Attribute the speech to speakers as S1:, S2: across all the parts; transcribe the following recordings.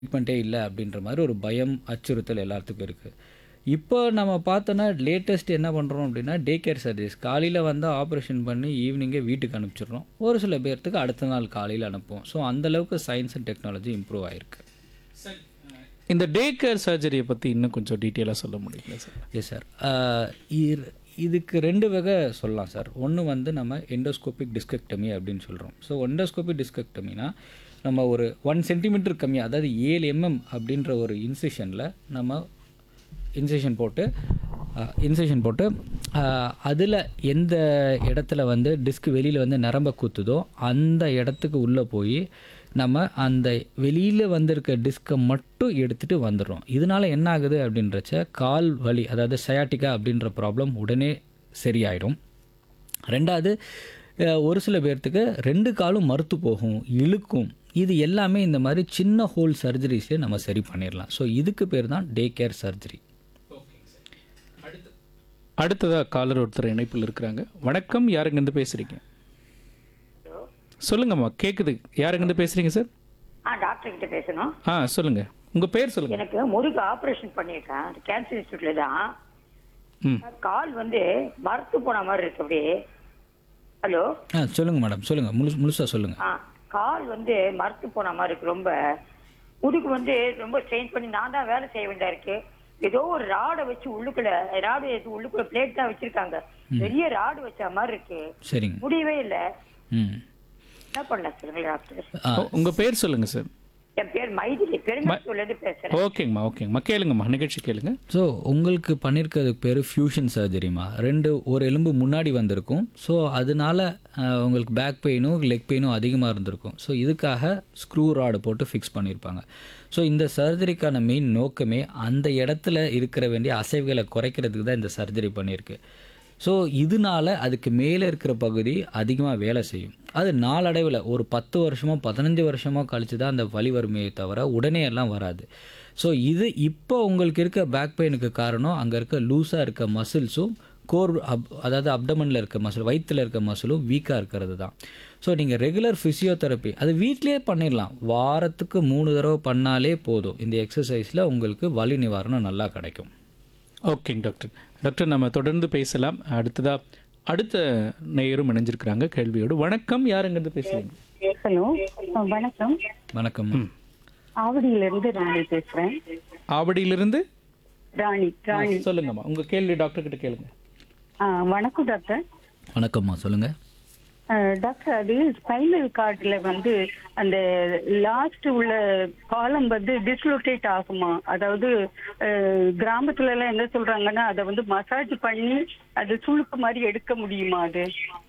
S1: ட்ரீட்மெண்ட்டே இல்லை அப்படின்ற மாதிரி ஒரு பயம் அச்சுறுத்தல் எல்லாத்துக்கும் இருக்குது இப்போ நம்ம பார்த்தோன்னா லேட்டஸ்ட் என்ன பண்ணுறோம் அப்படின்னா டே கேர் சர்வீஸ் காலையில் வந்து ஆப்ரேஷன் பண்ணி ஈவினிங்கே வீட்டுக்கு அனுப்பிச்சிடுறோம் ஒரு சில பேர்த்துக்கு அடுத்த நாள் காலையில் அனுப்புவோம் ஸோ அந்தளவுக்கு சயின்ஸ் அண்ட் டெக்னாலஜி இம்ப்ரூவ் ஆயிருக்கு
S2: இந்த டே கேர் சர்ஜரியை பற்றி இன்னும் கொஞ்சம் டீட்டெயிலாக சொல்ல முடியுங்களா சார்
S1: எஸ் சார் இதுக்கு ரெண்டு வகை சொல்லலாம் சார் ஒன்று வந்து நம்ம எண்டோஸ்கோபிக் டிஸ்கெக்டமி அப்படின்னு சொல்கிறோம் ஸோ எண்டோஸ்கோபிக் டிஸ்கெக்டமினா நம்ம ஒரு ஒன் சென்டிமீட்டர் கம்மியாக அதாவது ஏழு எம்எம் அப்படின்ற ஒரு இன்சிஷனில் நம்ம இன்செஷன் போட்டு இன்செஷன் போட்டு அதில் எந்த இடத்துல வந்து டிஸ்க் வெளியில் வந்து நரம்ப குத்துதோ அந்த இடத்துக்கு உள்ளே போய் நம்ம அந்த வெளியில் வந்திருக்க டிஸ்கை மட்டும் எடுத்துகிட்டு வந்துடுறோம் இதனால என்ன ஆகுது அப்படின்றச்ச கால் வலி அதாவது சயாட்டிக்கா அப்படின்ற ப்ராப்ளம் உடனே சரியாயிடும் ரெண்டாவது அஹ், ஒரு சில பேர்த்துக்கு ரெண்டு காலும் மறுத்து போகும் இழுக்கும் இது எல்லாமே இந்த மாதிரி சின்ன ஹோல் சர்ஜரிஸ்லேயே நம்ம சரி பண்ணிடலாம் ஸோ இதுக்கு பேர் தான் டே கேர் சர்ஜரி
S2: அடுத்ததாக காலர் ஒருத்தர் இணைப்பில் இருக்கிறாங்க வணக்கம் யாருங்கேருந்து பேசுகிறீங்க சொல்லுங்கம்மா கேட்குது யாருங்கேருந்து பேசுகிறீங்க சார்
S3: ஆ டாக்டர் கிட்ட பேசணும்
S2: ஆ சொல்லுங்கள் உங்கள் பேர் சொல்லுங்கள்
S3: எனக்கு முருகு ஆபரேஷன் பண்ணியிருக்கேன் அது கேன்சர் இன்ஸ்டியூட்ல தான்
S2: ம்
S3: கால் வந்து மரத்து போன மாதிரி இருக்கு அப்படியே ஹலோ
S1: ஆ சொல்லுங்கள் மேடம் சொல்லுங்கள் முழு முழுசாக சொல்லுங்கள்
S3: ஆ கால் வந்து மரத்து போன மாதிரி இருக்கு ரொம்ப முதுகு வந்து ரொம்ப ஸ்ட்ரெயின் பண்ணி நான் தான் வேலை செய்ய வேண்டியதா இருக்கு ஏதோ ஒரு ராடை வச்சு உள்ளுக்குள்ள ராடு உள்ளுக்குள்ள பிளேட் தான் வச்சிருக்காங்க பெரிய ராடு வச்ச மாதிரி இருக்கு
S1: சரிங்க
S3: முடியவே இல்ல
S1: ம்
S3: என்ன பண்ணலாம் சொல்லுங்க டாக்டர்
S1: ஆ
S2: உங்கள் பேர் சொல்லுங்கள் சார்
S3: என் பேர் மைதிலி பெருமாத்தூர்ல இருந்து பேசுறேன்
S2: ஓகேங்கம்மா ஓகேங்கம்மா கேளுங்கம்மா நிகழ்ச்சி கேளுங்க
S1: ஸோ உங்களுக்கு பண்ணியிருக்கிறதுக்கு பேர் ஃபியூஷன் சர்ஜரிமா ரெண்டு ஒரு எலும்பு முன்னாடி வந்திருக்கும் ஸோ அதனால அஹ், உங்களுக்கு பேக் பெயினும் லெக் பெயினும் அதிகமாக இருந்திருக்கும் ஸோ இதுக்காக ஸ்க்ரூ ராடு போட்டு ஃபிக்ஸ் பண்ணியிருப்பாங்க ஸோ இந்த சர்ஜரிக்கான மெயின் நோக்கமே அந்த இடத்துல இருக்கிற வேண்டிய அசைவுகளை குறைக்கிறதுக்கு தான் இந்த சர்ஜரி பண்ணியிருக்கு ஸோ இதனால அதுக்கு மேலே இருக்கிற பகுதி அதிகமாக வேலை செய்யும் அது நாளடைவில் ஒரு பத்து வருஷமோ பதினஞ்சு வருஷமோ கழிச்சு தான் அந்த வலி வறுமையை தவிர உடனே எல்லாம் வராது ஸோ இது இப்போ உங்களுக்கு இருக்க பேக் பெயினுக்கு காரணம் அங்கே இருக்க லூஸாக இருக்க மசில்ஸும் கோர் அப் அதாவது அப்டமனில் இருக்க மசில் வயிற்றில் இருக்க மசிலும் வீக்காக இருக்கிறது தான் ஸோ நீங்கள் ரெகுலர் ஃபிசியோதெரப்பி அது வீட்டிலேயே பண்ணிடலாம் வாரத்துக்கு மூணு தடவை பண்ணாலே போதும் இந்த எக்ஸசைஸில் உங்களுக்கு வலி நிவாரணம் நல்லா கிடைக்கும்
S2: ஓகேங்க டாக்டர் டாக்டர் நம்ம தொடர்ந்து பேசலாம் அடுத்ததா அடுத்த நேயரும் இணைஞ்சிருக்கிறாங்க கேள்வியோடு வணக்கம் யாருங்கிறது பேசுறீங்க
S4: ஹலோ வணக்கம்
S1: வணக்கம்
S4: ஆவடியில இருந்து ராணி பேசுறேன்
S2: ஆவடியிலிருந்து
S4: ராணி ராணி
S2: சொல்லுங்கம்மா உங்க கேள்வி டாக்டர் கிட்ட கேளுங்க
S4: ஆ, வணக்கம் டாக்டர்
S1: வணக்கம்மா சொல்லுங்கள்
S4: ஆ, டாக்டர் அது ஸ்பைனல் கார்டில் வந்து அந்த லாஸ்ட் உள்ள காலம் வந்து டிஸ்லோகேட் ஆகுமா அதாவது ஆ, கிராமத்துல எல்லாம் என்ன சொல்றாங்கன்னா அதை வந்து மசாஜ் பண்ணி அது சுளுக்கு மாதிரி எடுக்க முடியுமா அது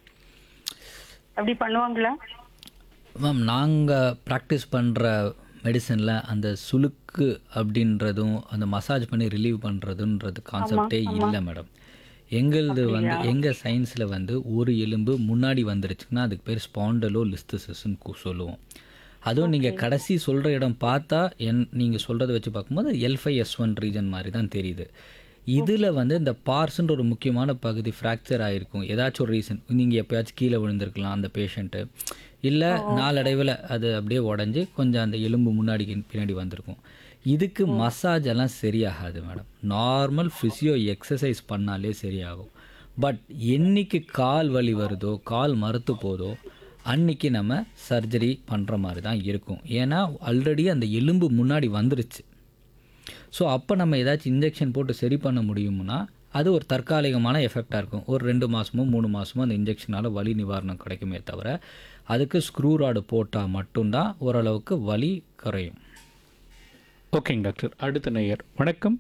S4: அப்படி பண்ணுவாங்களா
S1: மேம் நாங்கள் ப்ராக்டிஸ் பண்ணுற மெடிசனில் அந்த சுளுக்கு அப்படின்றதும் அந்த மசாஜ் பண்ணி ரிலீவ் பண்ணுறதுன்றது கான்செப்டே இல்லை மேடம் எங்களது வந்து எங்கள் சயின்ஸில் வந்து ஒரு எலும்பு முன்னாடி வந்துருச்சுன்னா அதுக்கு பேர் ஸ்பாண்டலோ லிஸ்தசிஸ்ன்னு சொல்லுவோம் அதுவும் நீங்கள் கடைசி சொல்கிற இடம் பார்த்தா என் நீங்கள் சொல்கிறத வச்சு பார்க்கும்போது L five S one region மாதிரி தான் தெரியுது இதில் வந்து இந்த பார்ஸ்ன்ற ஒரு முக்கியமான பகுதி ஃப்ராக்சர் ஆகிருக்கும் ஏதாச்சும் ஒரு ரீசன் நீங்கள் எப்போயாச்சும் கீழே விழுந்திருக்கலாம் அந்த பேஷண்ட்டு இல்லை நாளடைவில் அது அப்படியே உடஞ்சி கொஞ்சம் அந்த எலும்பு முன்னாடி பின்னாடி வந்திருக்கும் இதுக்கு மசாஜ் எல்லாம் சரியாகாது மேடம் நார்மல் ஃபிசியோ எக்ஸசைஸ் பண்ணாலே சரியாகும் பட் என்னைக்கு கால் வலி வருதோ கால் மறுத்து போதோ அன்னைக்கு நம்ம சர்ஜரி பண்ணுற மாதிரி தான் இருக்கும் ஏன்னா ஆல்ரெடி அந்த எலும்பு முன்னாடி வந்துருச்சு ஸோ அப்போ நம்ம ஏதாச்சும் இன்ஜெக்ஷன் போட்டு சரி பண்ண முடியும்னா அது ஒரு தற்காலிகமான எஃபெக்டாக இருக்கும் ஒரு ரெண்டு மாதமோ மூணு மாதமோ அந்த இன்ஜெக்ஷனால் வலி நிவாரணம் கிடைக்குமே தவிர அதுக்கு ஸ்க்ரூ ராடு போட்டால் மட்டும்தான் ஓரளவுக்கு வலி குறையும்
S2: ஓகேங்க டாக்டர் அடுத்த நேயர் வணக்கம்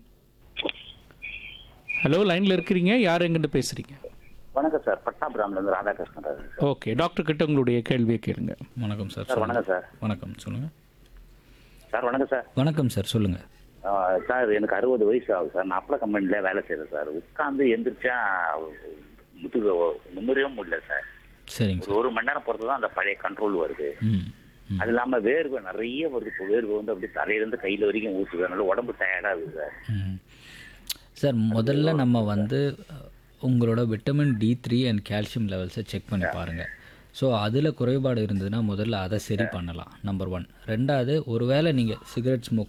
S2: ஹலோ லைன்ல இருக்கிறீங்க யார் எங்கிட்ட பேசுறீங்க
S5: வணக்கம் சார் பட்டாபுராம்ல இருந்து Radhakrishnan Raj sir
S2: okay doctor கிட்ட உங்களுடைய கேள்வியை கேளுங்க
S1: வணக்கம் சார்
S5: சார் வணக்கம் சார்
S1: வணக்கம் சொல்லுங்கள்
S5: சார் வணக்கம் சார்
S1: வணக்கம் சார் சொல்லுங்கள்
S5: ஆ, சார் எனக்கு அறுபது வயசு ஆகுது சார் நான் அப்பள கம்பெனில வேலை செய்யறேன் சார் உட்காந்து எந்திரிச்சா முதுகு நிம்மதியவே முடியல சார்
S1: சரிங்க
S5: ஒரு
S1: சார்
S5: ஒரு மணி நேரம் பொறுத்து தான் அந்த பழைய கண்ட்ரோல் வருது
S1: ம் ம்.
S5: அது இல்லாம வேர்வை நிறைய வருது இப்போ வேர்வை வந்து அப்படியே தலையிலேருந்து கையில வரைக்கும் ஊற்றுது அதனால உடம்பு டயர்டாகுது சார்
S1: ம். சார் முதல்ல நம்ம வந்து அஹ், உங்களோட vitamin D three and calcium லெவல்ஸை செக் பண்ணி பாருங்கள் ஸோ அதில் குறைபாடு இருந்ததுன்னா முதல்ல அதை சரி பண்ணலாம் நம்பர் ஒன் ரெண்டாவது ஒருவேளை நீங்கள் சிகரெட் ஸ்மோக்